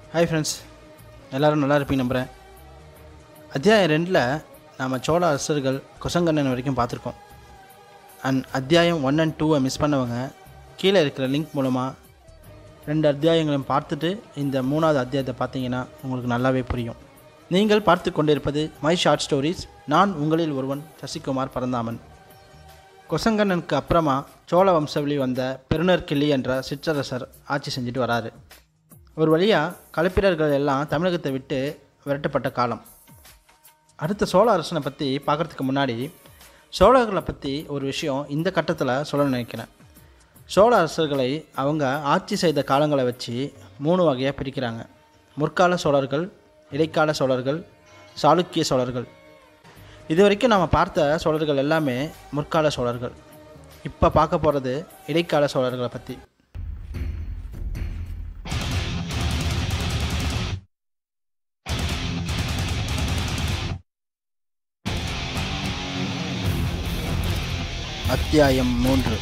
hi friends எல்லோரும் நல்லா இருப்பீங்க நம்புகிறேன் அத்தியாயம் ரெண்டில் நாம் சோழ அரசர்கள் கொசங்கண்ணன் வரைக்கும் பார்த்துருக்கோம் அண்ட் அத்தியாயம் ஒன் அண்ட் டூவை மிஸ் பண்ணவங்க கீழே இருக்கிற லிங்க் மூலமாக ரெண்டு அத்தியாயங்களையும் பார்த்துட்டு இந்த மூணாவது அத்தியாயத்தை பார்த்தீங்கன்னா உங்களுக்கு நல்லாவே புரியும் நீங்கள் பார்த்து கொண்டிருப்பது மை ஷார்ட் ஸ்டோரிஸ் நான் உங்களில் ஒருவன் சசிகுமார் பரந்தாமன் கொசங்கண்ணனுக்கு அப்புறமா சோழ வம்சவழி வந்த பெருநர் கிள்ளி என்ற சிற்றரசர் ஆட்சி செஞ்சுட்டு வராரு ஒரு வழியாக களப்பிரர்கள் எல்லாம் தமிழகத்தை விட்டு விரட்டப்பட்ட காலம் அடுத்த சோழ அரசனை பற்றி பார்க்குறதுக்கு முன்னாடி சோழர்களை பற்றி ஒரு விஷயம் இந்த கட்டத்தில் சொல்ல நினைக்கிறேன் சோழ அரசர்களை அவங்க ஆட்சி செய்த காலங்களை வச்சு மூணு வகையாக பிரிக்கிறாங்க முற்கால சோழர்கள் இடைக்கால சோழர்கள் சாளுக்கிய சோழர்கள் இது வரைக்கும் நாம் பார்த்த சோழர்கள் எல்லாமே முற்கால சோழர்கள் இப்போ பார்க்க போகிறது இடைக்கால சோழர்களை பற்றி அத்தியாயம் மூன்று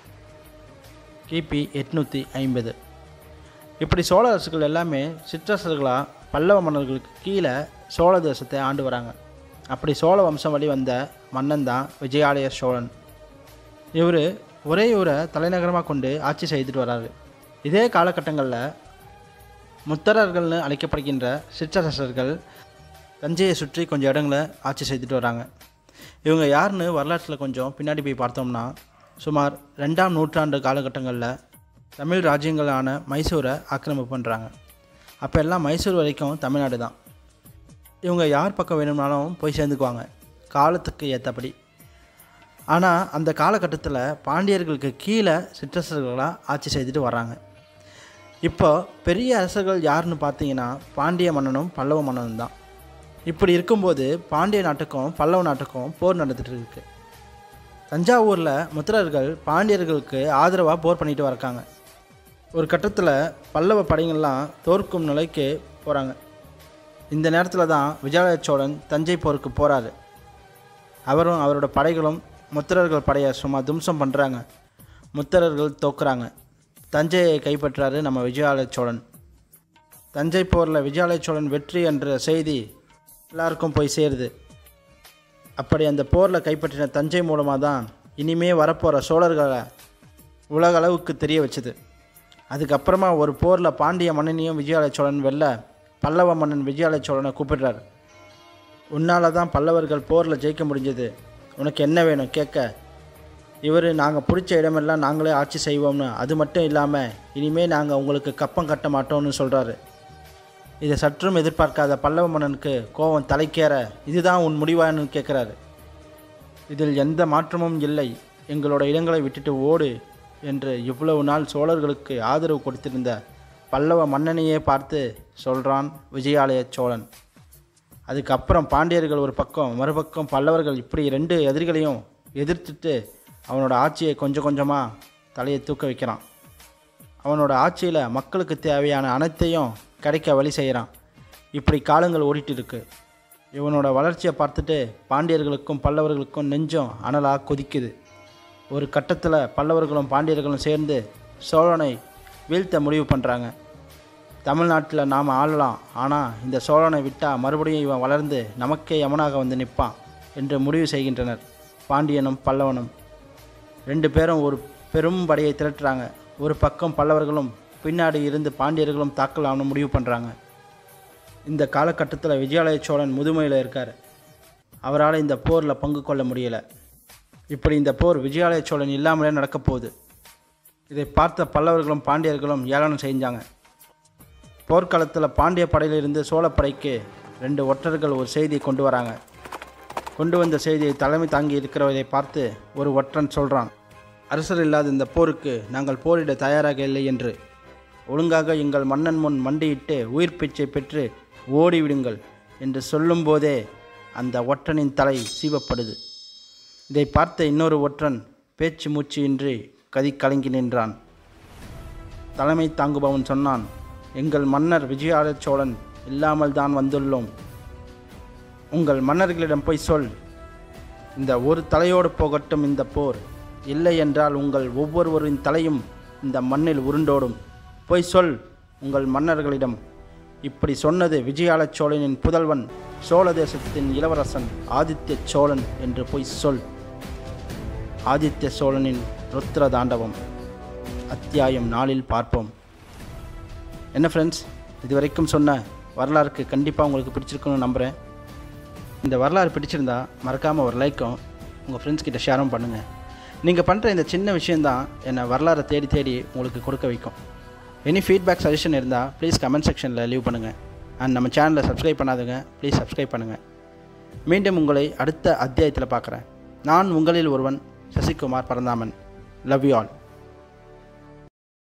கிபி எட்நூற்றி ஐம்பது இப்படி சோழ அரசுகள் எல்லாமே சிற்றரசர்களாக பல்லவ மன்னர்களுக்கு கீழே சோழ தேசத்தை ஆண்டு வராங்க அப்படி சோழ வம்சம் வழி வந்த மன்னன் தான் விஜயாலய சோழன் இவர் ஒரே ஊரை தலைநகரமாக கொண்டு ஆட்சி செய்துட்டு வராரு இதே காலகட்டங்களில் முத்தரர்கள்னு அழைக்கப்படுகின்ற சிற்றரசர்கள் தஞ்சையை சுற்றி கொஞ்சம் இடங்களை ஆட்சி செய்துட்டு வராங்க இவங்க யாருன்னு வரலாற்றில் கொஞ்சம் பின்னாடி போய் பார்த்தோம்னா சுமார் ரெண்டாம் நூற்றாண்டு காலகட்டங்களில் தமிழ் ராஜ்யங்களான மைசூரை ஆக்கிரமிப்பு பண்ணுறாங்க அப்போ எல்லாம் மைசூர் வரைக்கும் தமிழ்நாடு தான் இவங்க யார் பக்கம் வேணும்னாலும் போய் சேர்ந்துக்குவாங்க காலத்துக்கு ஏற்றபடி ஆனால் அந்த காலகட்டத்தில் பாண்டியர்களுக்கு கீழே சிற்றரசர்களாக ஆட்சி செய்துட்டு வராங்க இப்போ பெரிய அரசர்கள் யாருன்னு பார்த்தீங்கன்னா பாண்டிய மன்னனும் பல்லவ மன்னனும் தான் இப்படி இருக்கும்போது பாண்டிய நாட்டுக்கும் பல்லவ நாட்டுக்கும் போர் நடந்துட்டு இருக்கு தஞ்சாவூரில் முத்திரர்கள் பாண்டியர்களுக்கு ஆதரவாக போர் பண்ணிட்டு வரக்காங்க ஒரு கட்டத்தில் பல்லவ படைகள்லாம் தோற்கும் நிலைக்கு போகிறாங்க இந்த நேரத்தில் தான் விஜயாலய சோழன் தஞ்சை போருக்கு போகிறாரு அவரும் அவரோட படைகளும் முத்திரர்கள் படையை சும்மா தும்சம் பண்ணுறாங்க முத்திரர்கள் தோக்குறாங்க தஞ்சையை கைப்பற்றாரு நம்ம விஜயாலய சோழன் தஞ்சை போரில் விஜயாலய சோழன் வெற்றி என்ற செய்தி எல்லாருக்கும் போய் சேருது அப்படி அந்த போரில் கைப்பற்றின தஞ்சை மூலமாக தான் இனிமே வரப்போகிற சோழர்களை உலக அளவுக்கு தெரிய வச்சுது அதுக்கப்புறமா ஒரு போரில் பாண்டிய மன்னனையும் விஜயாலய சோழன் வெல்ல பல்லவ மன்னன் விஜயாலய சோழனை கூப்பிடுறார் உன்னால் தான் பல்லவர்கள் போரில் ஜெயிக்க முடிஞ்சது உனக்கு என்ன வேணும் கேட்க இவர் நாங்கள் பிடிச்ச இடமெல்லாம் நாங்களே ஆட்சி செய்வோம்னு அது மட்டும் இல்லாமல் இனிமேல் நாங்கள் உங்களுக்கு கப்பம் கட்ட மாட்டோம்னு சொல்கிறாரு இதை சற்றும் எதிர்பார்க்காத பல்லவ மன்னனுக்கு கோபம் தலைக்கேற இதுதான் உன் முடிவான்னு கேட்குறாரு இதில் எந்த மாற்றமும் இல்லை எங்களோட இடங்களை விட்டுட்டு ஓடு என்று இவ்வளவு நாள் சோழர்களுக்கு ஆதரவு கொடுத்திருந்த பல்லவ மன்னனையே பார்த்து சொல்கிறான் விஜயாலய சோழன் அதுக்கப்புறம் பாண்டியர்கள் ஒரு பக்கம் மறுபக்கம் பல்லவர்கள் இப்படி ரெண்டு எதிரிகளையும் எதிர்த்துட்டு அவனோட ஆட்சியை கொஞ்சம் கொஞ்சமாக தலையை தூக்க வைக்கிறான் அவனோட ஆட்சியில் மக்களுக்கு தேவையான அனைத்தையும் கிடைக்க வழி செய்கிறான் இப்படி காலங்கள் ஓடிட்டு இருக்கு இவனோட வளர்ச்சியை பார்த்துட்டு பாண்டியர்களுக்கும் பல்லவர்களுக்கும் நெஞ்சம் அனலாக கொதிக்குது ஒரு கட்டத்தில் பல்லவர்களும் பாண்டியர்களும் சேர்ந்து சோழனை வீழ்த்த முடிவு பண்ணுறாங்க தமிழ்நாட்டில் நாம் ஆளலாம் ஆனால் இந்த சோழனை விட்டால் மறுபடியும் இவன் வளர்ந்து நமக்கே யமனாக வந்து நிற்பான் என்று முடிவு செய்கின்றனர் பாண்டியனும் பல்லவனும் ரெண்டு பேரும் ஒரு பெரும் படையை திரட்டுறாங்க ஒரு பக்கம் பல்லவர்களும் பின்னாடி இருந்து பாண்டியர்களும் தாக்கலாம்னு முடிவு பண்ணுறாங்க இந்த காலகட்டத்தில் விஜயாலய சோழன் முதுமையில் இருக்கார் அவரால் இந்த போரில் பங்கு கொள்ள முடியலை இப்படி இந்த போர் விஜயாலய சோழன் இல்லாமலே நடக்க போகுது இதை பார்த்த பல்லவர்களும் பாண்டியர்களும் ஏளனம் செஞ்சாங்க போர்க்களத்தில் பாண்டிய படையிலிருந்து சோழப்படைக்கு ரெண்டு ஒற்றர்கள் ஒரு செய்தியை கொண்டு வராங்க கொண்டு வந்த செய்தியை தலைமை தாங்கி இருக்கிறவரை பார்த்து ஒரு ஒற்றன் சொல்கிறான் அரசர் இல்லாத இந்த போருக்கு நாங்கள் போரிட தயாராக இல்லை என்று ஒழுங்காக எங்கள் மன்னன் முன் மண்டியிட்டு உயிர் பிச்சை பெற்று ஓடிவிடுங்கள் என்று சொல்லும்போதே அந்த ஒற்றனின் தலை சீவப்படுது இதை பார்த்த இன்னொரு ஒற்றன் பேச்சு மூச்சு இன்றி கதி கலங்கி நின்றான் தலைமை தாங்குபவன் சொன்னான் எங்கள் மன்னர் விஜயாலய சோழன் இல்லாமல் தான் வந்துள்ளோம் உங்கள் மன்னர்களிடம் போய் சொல் இந்த ஒரு தலையோடு போகட்டும் இந்த போர் இல்லை என்றால் உங்கள் ஒவ்வொருவரின் தலையும் இந்த மண்ணில் உருண்டோடும் போய் சொல் உங்கள் மன்னர்களிடம் இப்படி சொன்னது விஜயால சோழனின் புதல்வன் சோழ தேசத்தின் இளவரசன் ஆதித்ய சோழன் என்று போய் சொல் ஆதித்ய சோழனின் ருத்ர தாண்டவம் அத்தியாயம் நாளில் பார்ப்போம் என்ன ஃப்ரெண்ட்ஸ் இதுவரைக்கும் சொன்ன வரலாறுக்கு கண்டிப்பாக உங்களுக்கு பிடிச்சிருக்குன்னு நம்புகிறேன் இந்த வரலாறு பிடிச்சிருந்தா மறக்காமல் ஒரு லைக்கும் உங்கள் ஃப்ரெண்ட்ஸ் கிட்ட ஷேரும் பண்ணுங்கள் நீங்கள் பண்ணுற இந்த சின்ன விஷயந்தான் என்னை வரலாறை தேடி தேடி உங்களுக்கு கொடுக்க வைக்கும் எனி ஃபீட்பேக் சஜஷன் இருந்தால் ப்ளீஸ் கமெண்ட் செக்ஷனில் லீவ் பண்ணுங்கள் அண்ட் நம்ம சேனலை சப்ஸ்கிரைப் பண்ணாதுங்க ப்ளீஸ் சப்ஸ்கிரைப் பண்ணுங்கள் மீண்டும் உங்களை அடுத்த அத்தியாயத்தில் பார்க்குறேன் நான் உங்களில் ஒருவன் Sasikumar Paranthaman love you all